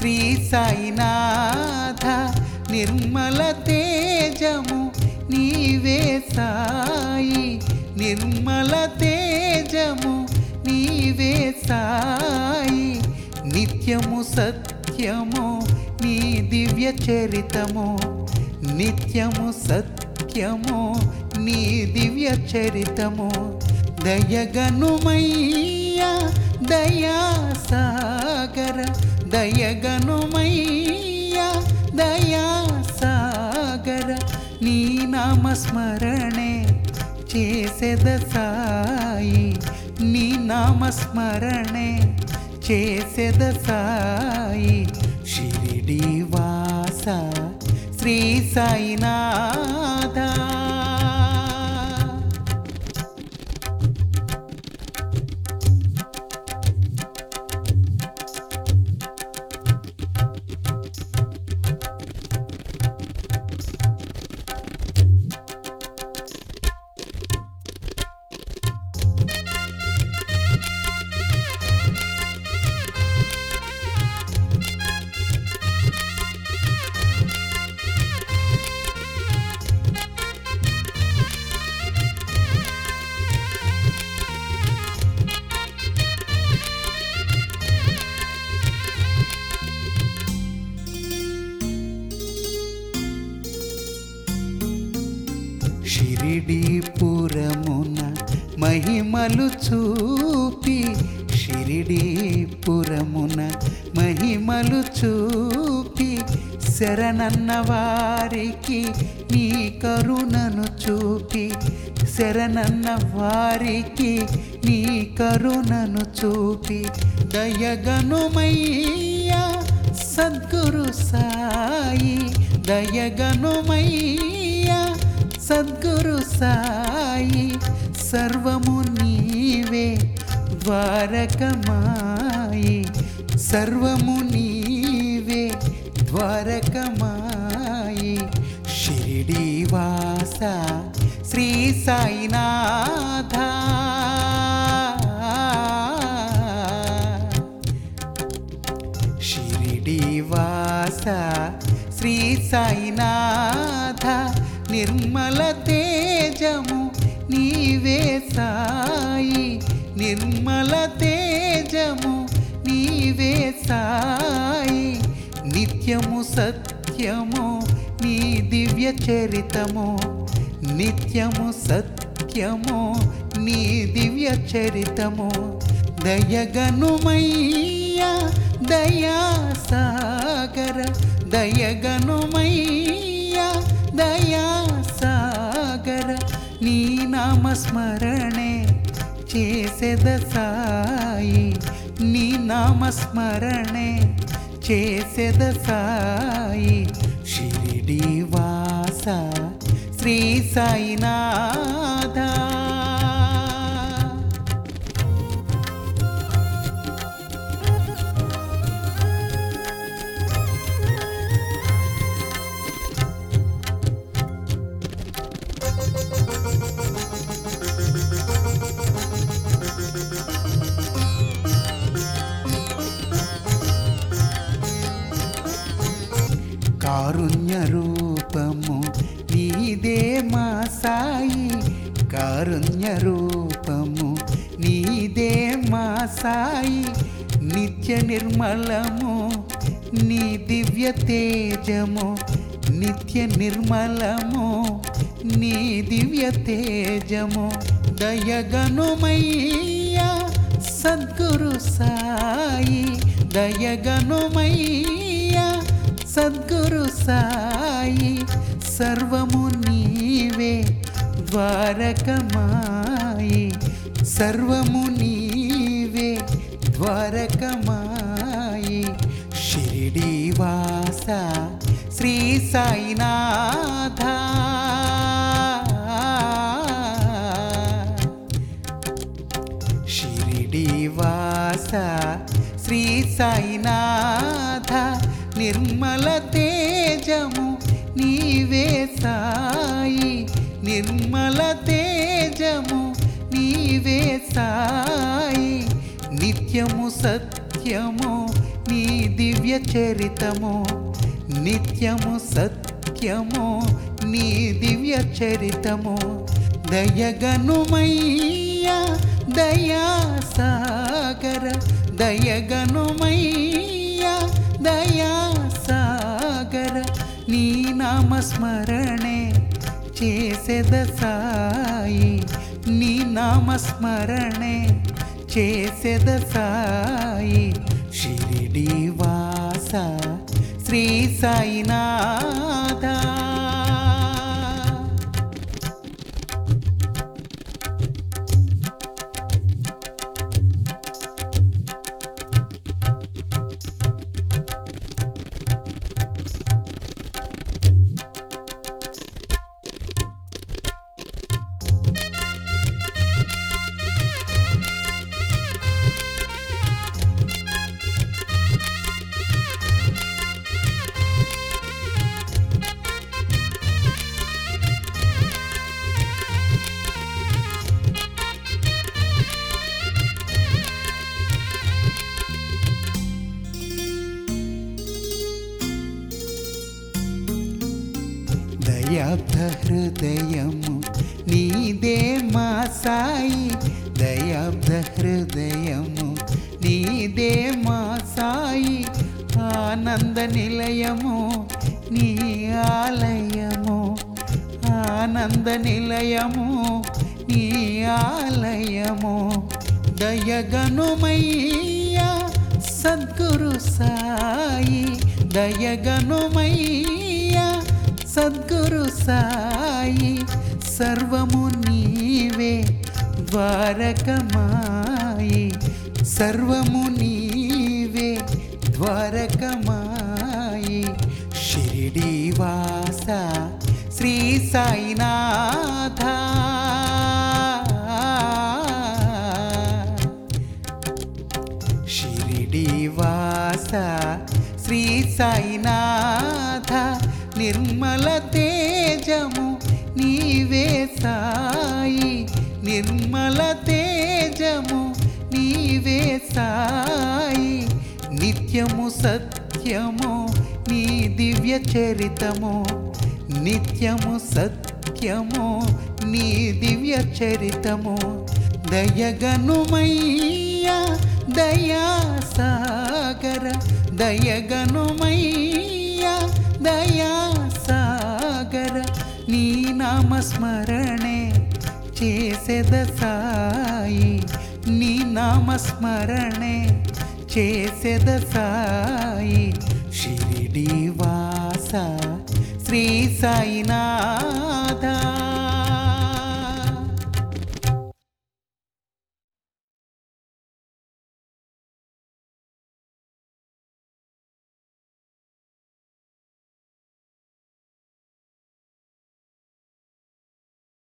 శ్రీ సాయినాథ నిర్మల తేజము నీవే సాయి నిర్మల తేజము నీవే సాయి నిత్యము సత్యము నీ దివ్య చరితము నిత్యము సత్యము నీ దివ్య చరితము దయగనుమయ్యా దయా సాగర దయగనుమయ్యా దయా సాగర నీ నామస్మరణే చేసెద సాయి నీ నామస్మరణే చేసెద సాయి షిరిడి వాస శ్రీ సాయినాథ షిరిడీపురమున మహిమలు చూపి షిరిడీపురమున మహిమలు చూపి శరణన్న వారికి నీ కరుణను చూపి శరణన్న వారికి నీ కరుణను చూపి దయగనుమయ్యా సద్గురు సాయి దయగనుమయ్యా సద్గురు సాయి సర్వము నీవే ద్వారకమాయి సర్వము నీవే ద్వారకమాయి షిరిడీవాస శ్రీ సాయినాథ షిరిడీవాస శ్రీ సాయినాథ నిర్మల తేజము నీవే సాయి నిర్మల తేజము నీవే సాయి నిత్యము సత్యము నీ దివ్య చరితము నిత్యము సత్యము నీ దివ్య చరితము దయగనుమయ్యా దయా సాగర దయగనుమయ్యా దయా సాగర నీ నామస్మరణే చేసెద సాయి నీ నామస్మరణే చేసెద సాయి షిరిడీవాస శ్రీ సాయినాథ కారుణ్య రూపము నీదే మా సాయి కారుణ్య రూపము నీదే మా సాయి నిత్య నిర్మలము నీ దివ్య తేజము నిత్య నిర్మలము నీ దివ్య తేజము దయగనుమయ్యా సద్గురు సాయి దయగనుమయ్యా సద్గురు సాయి సర్వము నీవే ద్వారకమాయి సర్వము నీవే ద్వారకమాయి షిరిడీవాస శ్రీ సాయినాథ షిరిడీవాస శ్రీ సాయినాథ నిర్మల తేజము నీవే సాయి నిర్మల తేజము నీవే సాయి నిత్యము సత్యము నీ దివ్య చరితము నిత్యము సత్యము నీ దివ్య చరితము దయగనుమయ్యా దయా సాగర దయగనుమయ్యా దయా సాగర నీ నామస్మరణే చేసెద సాయి నీ నామస్మరణే చేసెద సాయి షిరిడి వాస శ్రీ సాయినాథ దయాబ్ధ హృదయము నీదే మా సాయి దయాబ్ధ హృదయము నీదే మా సాయి ఆనంద నిలయము నీ ఆలయము ఆనంద నిలయము నీ ఆలయము దయగనుమయ్యా సద్గురు సాయి దయగనుమయ్యా సద్గురు సాయి సర్వము నీవే ద్వారకమాయి సర్వము నీవే ద్వారకమాయి షిరిడి వాస శ్రీ సాయినాథ షిరిడి వాస శ్రీ సాయినాథ నిర్మల తేజము నీవే సాయి నిర్మల తేజము నీవే సాయి నిత్యము సత్యము నీ దివ్య చరితము నిత్యము సత్యము నీ దివ్య చరితము దయగనుమయ్యా దయా సాగర దయగనుమయ్యా దయా సాగర నీ నామస్మరణే చేసెద సాయి నీ నామస్మరణే చేసెద సాయి షిరిడి వాస శ్రీ సాయినాథ